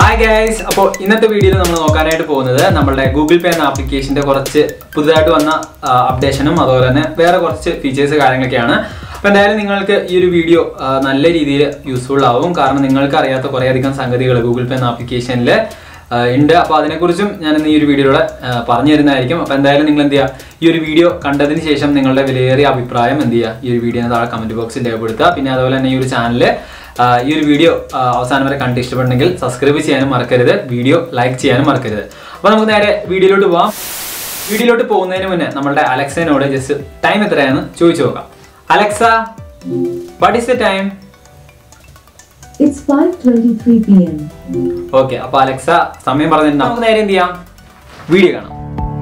Hi guys അപ്പോൾ ഇന്നത്തെ വീഡിയോയിൽ നമ്മൾ നോക്കാനായിട്ട് പോകുന്നത് നമ്മുടെ ഗൂഗിൾ പേ എന്ന ആപ്ലിക്കേഷന്റെ കുറച്ച് പുതുതായിട്ട് വന്ന അപ്ഡേഷനും അതുപോലെ തന്നെ വേറെ കുറച്ച് ഫീച്ചേഴ്സ് കാര്യങ്ങളൊക്കെയാണ് അപ്പോൾ എന്തായാലും നിങ്ങൾക്ക് ഈ ഒരു വീഡിയോ ആ, നല്ല രീതിയിൽ യൂസ്ഫുൾ ആവും കാരണം നിങ്ങൾക്ക് അറിയാത്ത കുറേയധികം സംഗതികൾ ഗൂഗിൾ പേ എന്ന ആപ്ലിക്കേഷനിൽ ഉണ്ട് അപ്പോൾ അതിനെക്കുറിച്ചും ഞാൻ ഇന്ന് ഈ ഒരു വീഡിയോയിലൂടെ ആ, പറഞ്ഞു തരുന്നതായിരിക്കും അപ്പോൾ എന്തായാലും നിങ്ങൾ എന്ത് ചെയ്യുക ഈ ഒരു വീഡിയോ കണ്ടതിന് ശേഷം നിങ്ങളുടെ വിലയേറിയ അഭിപ്രായം എന്ത് ചെയ്യുക ഈ ഒരു വീഡിയോന് താഴെ കമന്റ് ബോക്സിൽ രേഖപ്പെടുത്തുക പിന്നെ അതുപോലെ തന്നെ ഈ ഒരു ചാനൽ ഈ ഒരു വീഡിയോ ആ, അവസാനം വരെ കണ്ട് ഇഷ്ടപ്പെടുന്നെങ്കിൽ സബ്സ്ക്രൈബ് ചെയ്യാനും മറക്കരുത് വീഡിയോ ലൈക്ക് ചെയ്യാനും മറക്കരുത് അപ്പോൾ നമുക്ക് നേരെ വീഡിയോയിലോട്ട് പോവാം വീഡിയോയിലോട്ട് പോകുന്നതിന് മുന്നേ നമ്മളുടെ അലക്സനോട് ജസ്റ്റ് ടൈം എത്രയാണെന്ന് ചോദിച്ചു നോക്കാം Alexa what is the time It's 5:23 p.m. Okay അപ്പൊ അലക്സ സമയം പറഞ്ഞിട്ടുണ്ട് നമുക്ക് നേരെ എന്ത് ചെയ്യാം വീഡിയോ കാണാം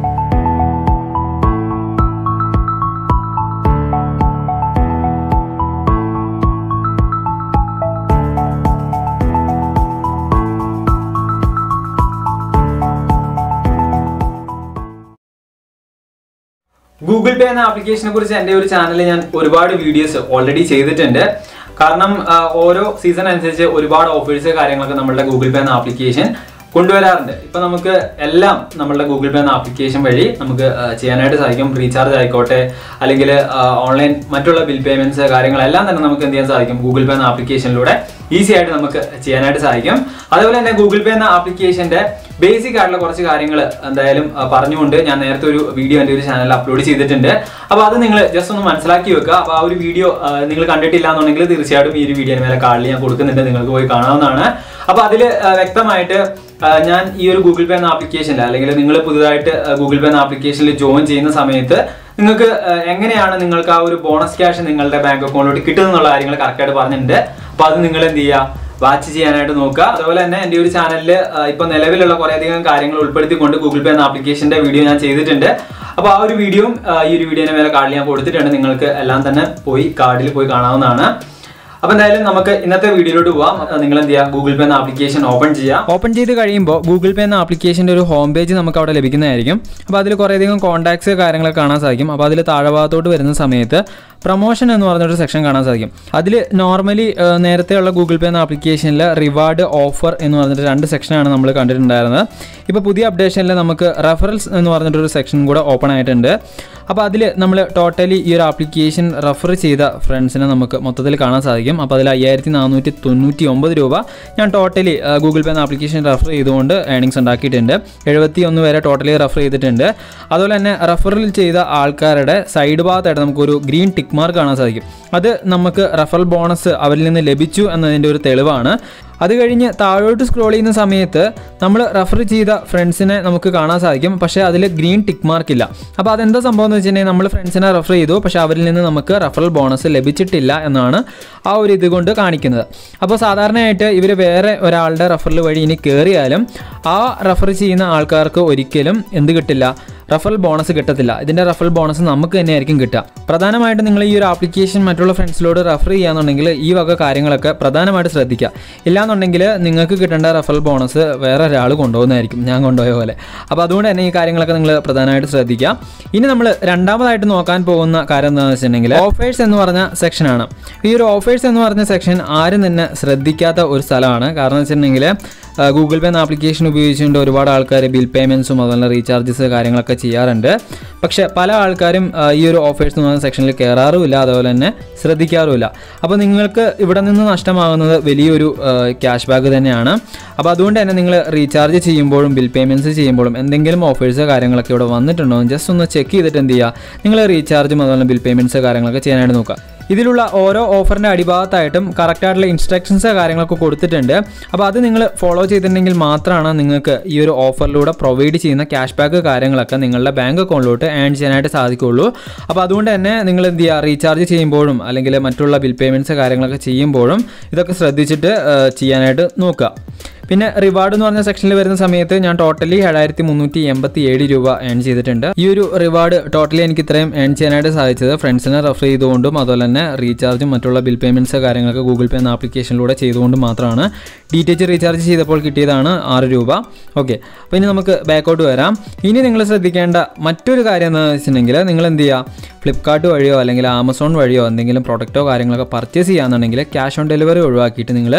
ഗൂഗിൾ പേ എന്ന ആപ്ലിക്കേഷനെ കുറിച്ച് എൻ്റെ ഒരു ചാനലിൽ ഞാൻ ഒരുപാട് വീഡിയോസ് ഓൾറെഡി ചെയ്തിട്ടുണ്ട് കാരണം ആ, ഓരോ സീസൺ അനുസരിച്ച് ഒരുപാട് ഓഫേഴ്സ് കാര്യങ്ങളൊക്കെ നമ്മളുടെ ഗൂഗിൾ പേ എന്ന ആപ്ലിക്കേഷൻ കൊണ്ടുവരാറുണ്ട് ഇപ്പൊ നമുക്ക് എല്ലാം നമ്മളുടെ ഗൂഗിൾ പേ എന്ന ആപ്ലിക്കേഷൻ വഴി നമുക്ക് ആ, ചെയ്യാനായിട്ട് സാധിക്കും റീചാർജ് ആയിക്കോട്ടെ അല്ലെങ്കിൽ ഓൺലൈൻ മറ്റുള്ള ബിൽ പേയ്മെന്റ്സ് കാര്യങ്ങളെല്ലാം തന്നെ നമുക്ക് എന്ത് ചെയ്യാൻ സാധിക്കും ഗൂഗിൾ പേ എന്ന ആപ്ലിക്കേഷനിലൂടെ ഈസി ആയിട്ട് നമുക്ക് ചെയ്യാനായിട്ട് സാധിക്കും അതുപോലെ തന്നെ ഗൂഗിൾ പേ എന്ന ആപ്ലിക്കേഷന്റെ ബേസിക് ആയിട്ടുള്ള കുറച്ച് കാര്യങ്ങൾ എന്തായാലും ആ, പറഞ്ഞുകൊണ്ട് ഞാൻ നേരത്തെ ഒരു വീഡിയോ എൻ്റെ ഒരു ചാനലിൽ അപ്ലോഡ് ചെയ്തിട്ടുണ്ട് അപ്പോൾ അത് നിങ്ങൾ ജസ്റ്റ് ഒന്ന് മനസ്സിലാക്കി വെക്കുക അപ്പോൾ ആ ഒരു വീഡിയോ നിങ്ങൾ കണ്ടിട്ടില്ല എന്നുണ്ടെങ്കിൽ തീർച്ചയായിട്ടും ഈ ഒരു വീഡിയോയുടെ മേലെ കാർഡിൽ ഞാൻ കൊടുക്കുന്നുണ്ട് നിങ്ങൾക്ക് പോയി കാണാവുന്നതാണ് അപ്പോൾ അതിൽ വ്യക്തമായിട്ട് ആ, ഞാൻ ഈ ഒരു ഗൂഗിൾ പേ എന്ന ആപ്ലിക്കേഷനിൽ അല്ലെങ്കിൽ നിങ്ങൾ പുതുതായിട്ട് ഗൂഗിൾ പേ എന്ന ആപ്ലിക്കേഷനിൽ ജോയിൻ ചെയ്യുന്ന സമയത്ത് നിങ്ങൾക്ക് ആ, എങ്ങനെയാണ് നിങ്ങൾക്ക് ആ ഒരു ബോണസ് ക്യാഷ് നിങ്ങളുടെ ബാങ്ക് അക്കൗണ്ടിലോട്ട് കിട്ടുന്നത് എന്നുള്ള കാര്യങ്ങൾ കറക്റ്റായിട്ട് പറഞ്ഞിട്ടുണ്ട് അപ്പോൾ അത് നിങ്ങൾ എന്ത് ചെയ്യുക വാച്ച് ചെയ്യാനായിട്ട് നോക്കുക അതുപോലെ തന്നെ എൻ്റെ ഒരു ചാനലിൽ ഇപ്പൊ നിലവിലുള്ള കുറേയധികം കാര്യങ്ങൾ ഉൾപ്പെടുത്തിക്കൊണ്ട് ഗൂഗിൾ പേ എന്ന ആപ്ലിക്കേഷന്റെ വീഡിയോ ഞാൻ ചെയ്തിട്ടുണ്ട് അപ്പോൾ ആ ഒരു വീഡിയോയും ആ, ഈ ഒരു വീഡിയോയുടെ മേലെ കാർഡിൽ ഞാൻ കൊടുത്തിട്ടുണ്ട് നിങ്ങൾക്ക് എല്ലാം തന്നെ പോയി കാർഡിൽ പോയി കാണാവുന്നതാണ് അപ്പൊ എന്തായാലും നമുക്ക് ഇന്നത്തെ വീഡിയോയിലോട്ട് പോവാം നിങ്ങൾ എന്ത് ചെയ്യുക ഗൂഗിൾ പേ എന്ന ആപ്ലിക്കേഷൻ ഓപ്പൺ ചെയ്യാം ഓപ്പൺ ചെയ്ത് കഴിയുമ്പോൾ ഗൂഗിൾ പേ എന്ന ആപ്ലിക്കേഷന്റെ ഒരു ഹോം പേജ് നമുക്ക് അവിടെ ലഭിക്കുന്നതായിരിക്കും അപ്പോൾ അതിൽ കുറേയധികം കോൺടാക്ട്സ് കാര്യങ്ങളൊക്കെ കാണാൻ സാധിക്കും അപ്പോൾ അതിൽ താഴെഭാഗത്തോട്ട് വരുന്ന സമയത്ത് പ്രൊമോഷൻ എന്ന് പറഞ്ഞൊരു സെക്ഷൻ കാണാൻ സാധിക്കും അതിൽ നോർമലി നേരത്തെയുള്ള ഗൂഗിൾ പേ എന്ന ആപ്ലിക്കേഷനിൽ റിവാർഡ് ഓഫർ എന്ന് പറഞ്ഞിട്ട് രണ്ട് സെക്ഷനാണ് നമ്മൾ കണ്ടിട്ടുണ്ടായിരുന്നത് ഇപ്പോൾ പുതിയ അപ്ഡേഷനിൽ നമുക്ക് റെഫറൽസ് എന്ന് പറഞ്ഞിട്ടൊരു സെക്ഷൻ കൂടെ ഓപ്പൺ ആയിട്ടുണ്ട് അപ്പോൾ അതിൽ നമ്മൾ ടോട്ടലി ഈ ഒരു ആപ്ലിക്കേഷൻ റെഫർ ചെയ്ത ഫ്രണ്ട്സിനെ നമുക്ക് മൊത്തത്തിൽ കാണാൻ സാധിക്കും അപ്പോൾ അതിൽ അയ്യായിരത്തി നാനൂറ്റി തൊണ്ണൂറ്റി ഒമ്പത് രൂപ ഞാൻ ടോട്ടലി ഗൂഗിൾ പേ എന്ന ആപ്ലിക്കേഷൻ റെഫർ ചെയ്തുകൊണ്ട് ഏണിങ്സ് ഉണ്ടാക്കിയിട്ടുണ്ട് എഴുപത്തി ഒന്ന് വരെ ടോട്ടലി റെഫർ ചെയ്തിട്ടുണ്ട് അതുപോലെ തന്നെ റെഫറിൽ ചെയ്ത ആൾക്കാരുടെ സൈഡ് ഭാഗത്തായിട്ട് നമുക്കൊരു ഗ്രീൻ ടിക്ക് മാർക്ക് കാണാൻ സാധിക്കും അത് നമുക്ക് റെഫറൽ ബോണസ് അവരിൽ നിന്ന് ലഭിച്ചു എന്നതിൻ്റെ ഒരു തെളിവാണ് അത് കഴിഞ്ഞ് താഴോട്ട് സ്ക്രോൾ ചെയ്യുന്ന സമയത്ത് നമ്മൾ റെഫർ ചെയ്ത ഫ്രണ്ട്സിനെ നമുക്ക് കാണാൻ സാധിക്കും പക്ഷേ അതിൽ ഗ്രീൻ ടിക്ക് മാർക്ക് ഇല്ല അപ്പോൾ അതെന്താ സംഭവം എന്ന് വെച്ചിട്ടുണ്ടെങ്കിൽ നമ്മൾ ഫ്രണ്ട്സിനെ റെഫർ ചെയ്തു പക്ഷേ അവരിൽ നിന്ന് നമുക്ക് റെഫറൽ ബോണസ് ലഭിച്ചിട്ടില്ല എന്നാണ് ആ ഒരു ഇത് കൊണ്ട് കാണിക്കുന്നത് അപ്പോൾ സാധാരണയായിട്ട് ഇവർ വേറെ ഒരാളുടെ റെഫറൽ വഴി ഇനി കയറിയാലും ആ റെഫർ ചെയ്യുന്ന ആൾക്കാർക്ക് ഒരിക്കലും എന്ത് കിട്ടില്ല റഫറൽ ബോണസ് കിട്ടത്തില്ല ഇതിൻ്റെ റഫറൽ ബോണസ് നമുക്ക് തന്നെയായിരിക്കും കിട്ടുക പ്രധാനമായിട്ടും നിങ്ങൾ ഈ ഒരു ആപ്ലിക്കേഷൻ മറ്റുള്ള ഫ്രണ്ട്സിലോട് റെഫർ ചെയ്യാന്നുണ്ടെങ്കിൽ ഈ വക കാര്യങ്ങളൊക്കെ പ്രധാനമായിട്ട് ശ്രദ്ധിക്കുക ഇല്ലാന്നുണ്ടെങ്കിൽ നിങ്ങൾക്ക് കിട്ടേണ്ട റഫറൽ ബോണസ് വേറെ ഒരാൾ കൊണ്ടുപോകുന്നതായിരിക്കും ഞാൻ കൊണ്ടുപോയ പോലെ അപ്പോൾ അതുകൊണ്ട് തന്നെ ഈ കാര്യങ്ങളൊക്കെ നിങ്ങൾ പ്രധാനമായിട്ട് ശ്രദ്ധിക്കുക ഇനി നമ്മൾ രണ്ടാമതായിട്ട് നോക്കാൻ പോകുന്ന കാര്യം എന്താണെന്ന് വെച്ചിട്ടുണ്ടെങ്കിൽ ഓഫേഴ്സ് എന്ന് പറഞ്ഞ സെക്ഷനാണ് ഈ ഒരു ഓഫേഴ്സ് എന്ന് പറഞ്ഞ സെക്ഷൻ ആരും തന്നെ ശ്രദ്ധിക്കാത്ത ഒരു സ്ഥലമാണ് കാരണം വെച്ചിട്ടുണ്ടെങ്കിൽ ഗൂഗിൾ പേ എന്ന ആപ്ലിക്കേഷൻ ഉപയോഗിച്ചുകൊണ്ട് ഒരുപാട് ആൾക്കാർ ബിൽ പേയ്മെൻറ്റ്സും അതുപോലെ റീചാർജസ് കാര്യങ്ങളൊക്കെ ചെയ്യാറുണ്ട് പക്ഷേ പല ആൾക്കാരും ആ, ഈ ഒരു ഓഫേഴ്സ് എന്ന് പറയുന്ന സെക്ഷനിൽ കയറാറുമില്ല അതുപോലെ തന്നെ ശ്രദ്ധിക്കാറുമില്ല അപ്പോൾ നിങ്ങൾക്ക് ഇവിടെ നിന്ന് നഷ്ടമാകുന്നത് വലിയൊരു ക്യാഷ് ബാക്ക് തന്നെയാണ് അപ്പോൾ അതുകൊണ്ട് തന്നെ നിങ്ങൾ റീചാർജ് ചെയ്യുമ്പോഴും ബിൽ പേയ്മെൻറ്റ്സ് ചെയ്യുമ്പോഴും എന്തെങ്കിലും ഓഫേഴ്സ് കാര്യങ്ങളൊക്കെ ഇവിടെ വന്നിട്ടുണ്ടോ ജസ്റ്റ് ഒന്ന് ചെക്ക് ചെയ്തിട്ട് എന്ത് ചെയ്യുക നിങ്ങൾ റീചാർജും അതുപോലെ ബിൽ പേയ്മെൻറ്റ്സ് കാര്യങ്ങളൊക്കെ ചെയ്യാനായിട്ട് നോക്കുക ഇതിലുള്ള ഓരോ ഓഫറിൻ്റെ അടിഭാഗത്തായിട്ടും കറക്റ്റ് ആയിട്ടുള്ള ഇൻസ്ട്രക്ഷൻസ് കാര്യങ്ങളൊക്കെ കൊടുത്തിട്ടുണ്ട് അപ്പോൾ അത് നിങ്ങൾ ഫോളോ ചെയ്തിട്ടുണ്ടെങ്കിൽ മാത്രമാണ് നിങ്ങൾക്ക് ഈ ഒരു ഓഫറിലൂടെ പ്രൊവൈഡ് ചെയ്യുന്ന ക്യാഷ് ബാക്ക് കാര്യങ്ങളൊക്കെ നിങ്ങളുടെ ബാങ്ക് അക്കൗണ്ടിലോട്ട് ഏൺ ചെയ്യാനായിട്ട് സാധിക്കുള്ളൂ അപ്പോൾ അതുകൊണ്ട് തന്നെ നിങ്ങൾ എന്ത് ചെയ്യുക റീചാർജ് ചെയ്യുമ്പോഴും അല്ലെങ്കിൽ മറ്റുള്ള ബിൽ പേയ്മെൻറ്റ്സ് കാര്യങ്ങളൊക്കെ ചെയ്യുമ്പോഴും ഇതൊക്കെ ശ്രദ്ധിച്ചിട്ട് ആ, ചെയ്യാനായിട്ട് നോക്കുക പിന്നെ റിവാർഡ് എന്ന് പറഞ്ഞ സെക്ഷനിൽ വരുന്ന സമയത്ത് ഞാൻ ടോട്ടലി ഏഴായിരത്തി മുന്നൂറ്റി എൺപത്തി ഏഴ് രൂപ ഏൺ ചെയ്തിട്ടുണ്ട് ഈ ഒരു റിവാർഡ് ടോട്ടലി എനിക്ക് ഇത്രയും ഏൺ ചെയ്യാനായിട്ട് സാധിച്ചത് ഫ്രണ്ട്സിനെ റെഫർ ചെയ്തുകൊണ്ടും അതുപോലെ തന്നെ റീചാർജും മറ്റുള്ള ബിൽ പേയ്മെൻറ്റ്സ് കാര്യങ്ങളൊക്കെ ഗൂഗിൾ പേ എന്ന ആപ്ലിക്കേഷനിലൂടെ ചെയ്തുകൊണ്ടും മാത്രമാണ് ഡി ടി എച്ച് റീചാർജ് ചെയ്തപ്പോൾ കിട്ടിയതാണ് ആറ് രൂപ ഓക്കെ അപ്പോൾ ഇനി നമുക്ക് ബാക്കോട്ട് വരാം ഇനി നിങ്ങൾ ശ്രദ്ധിക്കേണ്ട മറ്റൊരു കാര്യം എന്താണെന്ന് വെച്ചിട്ടുണ്ടെങ്കിൽ നിങ്ങൾ എന്ത് ചെയ്യുക ഫ്ലിപ്കാർട്ട് വഴിയോ അല്ലെങ്കിൽ ആമസോൺ വഴിയോ എന്തെങ്കിലും പ്രൊഡക്റ്റോ കാര്യങ്ങളൊക്കെ പർച്ചേസ് ചെയ്യാന്നുണ്ടെങ്കിൽ ക്യാഷ് ഓൺ ഡെലിവറി ഒഴിവാക്കിയിട്ട് നിങ്ങൾ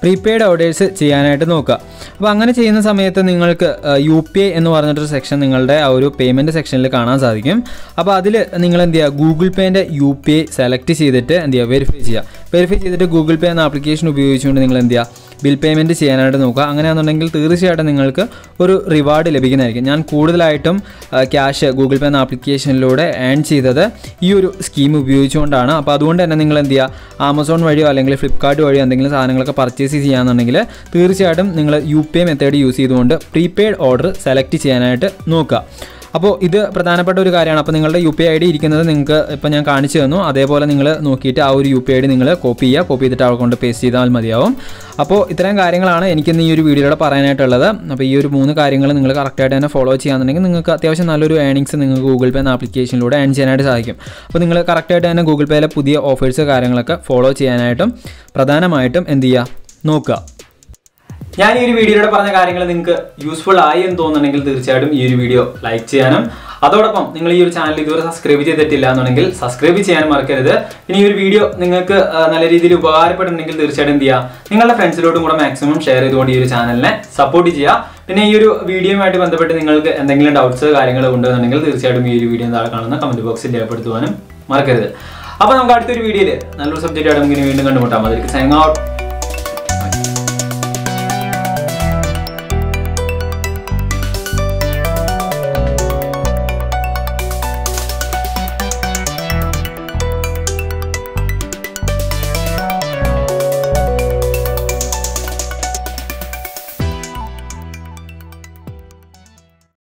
പ്രീപെയ്ഡ് ഓർഡേഴ്സ് ചെയ്യാനായിട്ട് നോക്കുക അപ്പോൾ അങ്ങനെ ചെയ്യുന്ന സമയത്ത് നിങ്ങൾക്ക് യു പി ഐ എന്ന് പറഞ്ഞിട്ടൊരു സെക്ഷൻ നിങ്ങളുടെ ആ ഒരു പേയ്മെൻറ്റ് സെക്ഷനിൽ കാണാൻ സാധിക്കും അപ്പോൾ അതിൽ നിങ്ങൾ എന്ത് ചെയ്യുക ഗൂഗിൾ പേൻ്റെ യു പി ഐ സെലക്ട് ചെയ്തിട്ട് എന്ത് ചെയ്യുക വെരിഫൈ ചെയ്യുക വെരിഫൈ ചെയ്തിട്ട് ഗൂഗിൾ പേ എന്ന ആപ്ലിക്കേഷൻ ഉപയോഗിച്ചുകൊണ്ട് നിങ്ങൾ എന്ത് ചെയ്യുക ബിൽ പേയ്മെൻറ്റ് ചെയ്യാനായിട്ട് നോക്കുക അങ്ങനെയാണെന്നുണ്ടെങ്കിൽ തീർച്ചയായിട്ടും നിങ്ങൾക്ക് ഒരു റിവാർഡ് ലഭിക്കുന്നതായിരിക്കും ഞാൻ കൂടുതലായിട്ടും ക്യാഷ് ഗൂഗിൾ പേ എന്ന ആപ്ലിക്കേഷനിലൂടെ ഏൺ ചെയ്തത് ഈ ഒരു സ്കീം ഉപയോഗിച്ചുകൊണ്ടാണ് അപ്പോൾ അതുകൊണ്ട് തന്നെ നിങ്ങൾ എന്ത് ചെയ്യുക ആമസോൺ വഴിയോ അല്ലെങ്കിൽ ഫ്ലിപ്കാർട്ട് വഴിയോ എന്തെങ്കിലും സാധനങ്ങളൊക്കെ പർച്ചേസ് ചെയ്യാന്നുണ്ടെങ്കിൽ തീർച്ചയായിട്ടും നിങ്ങൾ U P I method use ചെയ്തുകൊണ്ട് പ്രീപെയ്ഡ് ഓർഡർ സെലക്ട് ചെയ്യാനായിട്ട് നോക്കുക അപ്പോൾ ഇത് പ്രധാനപ്പെട്ട ഒരു കാര്യമാണ് അപ്പോൾ നിങ്ങളുടെ യു പി ഐ ഡി ഇരിക്കുന്നത് നിങ്ങൾക്ക് ഇപ്പോൾ ഞാൻ കാണിച്ചു തന്നു അതേപോലെ നിങ്ങൾ നോക്കിയിട്ട് ആ ഒരു യു പി ഐ ഡി നിങ്ങൾ കോപ്പി ചെയ്യുക കോപ്പി ചെയ്തിട്ട് അവിടെ കൊണ്ട് പേസ്റ്റ് ചെയ്താൽ മതിയാവും അപ്പോൾ ഇത്തരം കാര്യങ്ങളാണ് എനിക്കിന്ന് ഈ ഒരു വീഡിയോയിലൂടെ പറയാനായിട്ടുള്ളത് അപ്പോൾ ഈ ഒരു മൂന്ന് കാര്യങ്ങൾ നിങ്ങൾ കറക്റ്റായിട്ട് തന്നെ ഫോളോ ചെയ്യാന്നുണ്ടെങ്കിൽ നിങ്ങൾക്ക് അത്യാവശ്യം നല്ലൊരു ഏണിങ്സ് നിങ്ങൾക്ക് ഗൂഗിൾ പേ എന്ന ആപ്ലിക്കേഷനിലൂടെ ഏൺ ചെയ്യാനായിട്ട് സാധിക്കും അപ്പോൾ നിങ്ങൾ കറക്റ്റായിട്ട് തന്നെ ഗൂഗിൾ പേയിലെ പുതിയ ഓഫേഴ്സ് കാര്യങ്ങളൊക്കെ ഫോളോ ചെയ്യാനായിട്ടും പ്രധാനമായിട്ടും എന്ത് ചെയ്യുക നോക്കുക ഞാൻ ഈ ഒരു വീഡിയോയിലൂടെ പറഞ്ഞ കാര്യങ്ങൾ നിങ്ങൾക്ക് യൂസ്ഫുൾ ആയി എന്ന് തോന്നുന്നുണ്ടെങ്കിൽ തീർച്ചയായിട്ടും ഈ ഒരു വീഡിയോ ലൈക്ക് ചെയ്യാനും അതോടൊപ്പം നിങ്ങൾ ഈ ഒരു ചാനൽ ഇതുവരെ സബ്സ്ക്രൈബ് ചെയ്തിട്ടില്ല എന്നുണ്ടെങ്കിൽ സബ്സ്ക്രൈബ് ചെയ്യാനും മറക്കരുത് ഇനി ഈ ഒരു വീഡിയോ നിങ്ങൾക്ക് ആ, നല്ല രീതിയിൽ ഉപകാരപ്പെടുന്നുണ്ടെങ്കിൽ തീർച്ചയായിട്ടും എന്ത് ചെയ്യുക നിങ്ങളുടെ ഫ്രണ്ട്സിലോട്ടും കൂടെ മാക്സിമം ഷെയർ ചെയ്തുകൊണ്ട് ഈ ഒരു ചാനലിനെ സപ്പോർട്ട് ചെയ്യുക പിന്നെ ഈ ഒരു വീഡിയോയുമായിട്ട് ബന്ധപ്പെട്ട് നിങ്ങൾക്ക് എന്തെങ്കിലും ഡൗട്ട്സ് കാര്യങ്ങൾ ഉണ്ടെന്നുണ്ടെങ്കിൽ തീർച്ചയായിട്ടും ഈ ഒരു വീഡിയോ താഴെ കാണുന്ന കമന്റ് ബോക്സിൽ രേഖപ്പെടുത്തുവാനും മറക്കരുത് അപ്പോൾ നമുക്ക് അടുത്തൊരു വീഡിയോയിൽ നല്ലൊരു സബ്ജക്റ്റ് ആയിട്ട് നമുക്ക് ഇനി വീണ്ടും കണ്ടുമുട്ടാം അതിലേക്ക് സൈൻ ഔട്ട്